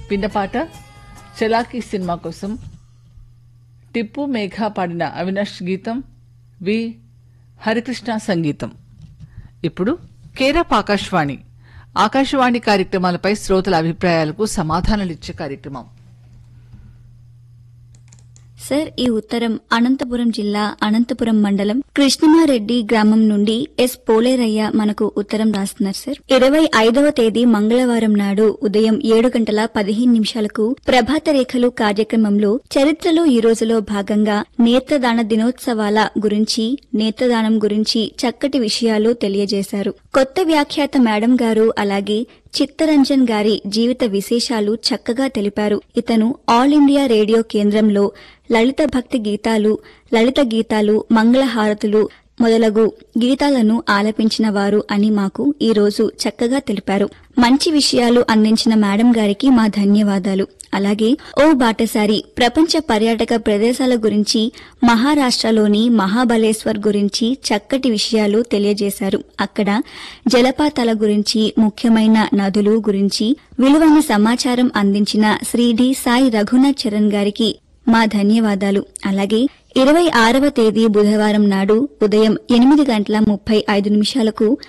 పిన్నపాట చలాకీ cinema కోసం టిప్పు మేఘ పాడిన అవినాష్ గీతం వి హరికృష్ణ సంగీతం ఇప్పుడు కేరప్ ఆకాశవాణి ఆకాశవాణి కార్యక్రమాలపై శ్రోతల అభిప్రాయాలకు సమాధానాలిచ్చే కార్యక్రమం సార్ ఈ ఉత్తరం అనంతపురం జిల్లా అనంతపురం మండలం కృష్ణమారెడ్డి గ్రామం నుండి ఎస్ పోలేరయ్య మనకు ఉత్తరం రాస్తున్నారు సార్ ఇరవై ఐదవ తేదీ మంగళవారం నాడు ఉదయం ఏడు గంటల పదిహేను నిమిషాలకు ప్రభాత రేఖలు కార్యక్రమంలో చరిత్రలో ఈ రోజులో భాగంగా నేత్రదాన దినోత్సవాల గురించి నేత్రదానం గురించి చక్కటి విషయాలు తెలియజేశారు కొత్త వ్యాఖ్యాత మేడం గారు అలాగే చిత్తరంజన్ గారి జీవిత విశేషాలు చక్కగా తెలిపారు ఇతను ఆల్ ఇండియా రేడియో కేంద్రంలో లలిత భక్తి గీతాలు లలిత గీతాలు మంగళహారతులు మొదలగు గీతాలను ఆలపించిన వారు అని మాకు ఈ రోజు చక్కగా తెలిపారు మంచి విషయాలు అందించిన మేడం గారికి మా ధన్యవాదాలు అలాగే ఓ బాటసారి ప్రపంచ పర్యాటక ప్రదేశాల గురించి మహారాష్ట్రలోని మహాబలేశ్వర్ గురించి చక్కటి విషయాలు తెలియజేశారు అక్కడ జలపాతాల గురించి ముఖ్యమైన నదులు గురించి విలువైన సమాచారం అందించిన శ్రీ డి సాయి రఘునాథ్ చరణ్ గారికి మా ధన్యవాదాలు అలాగే ఇరవై ఆరవ తేదీ బుధవారం నాడు ఉదయం ఎనిమిది గంటల ముప్పై ఐదు నిమిషాలకు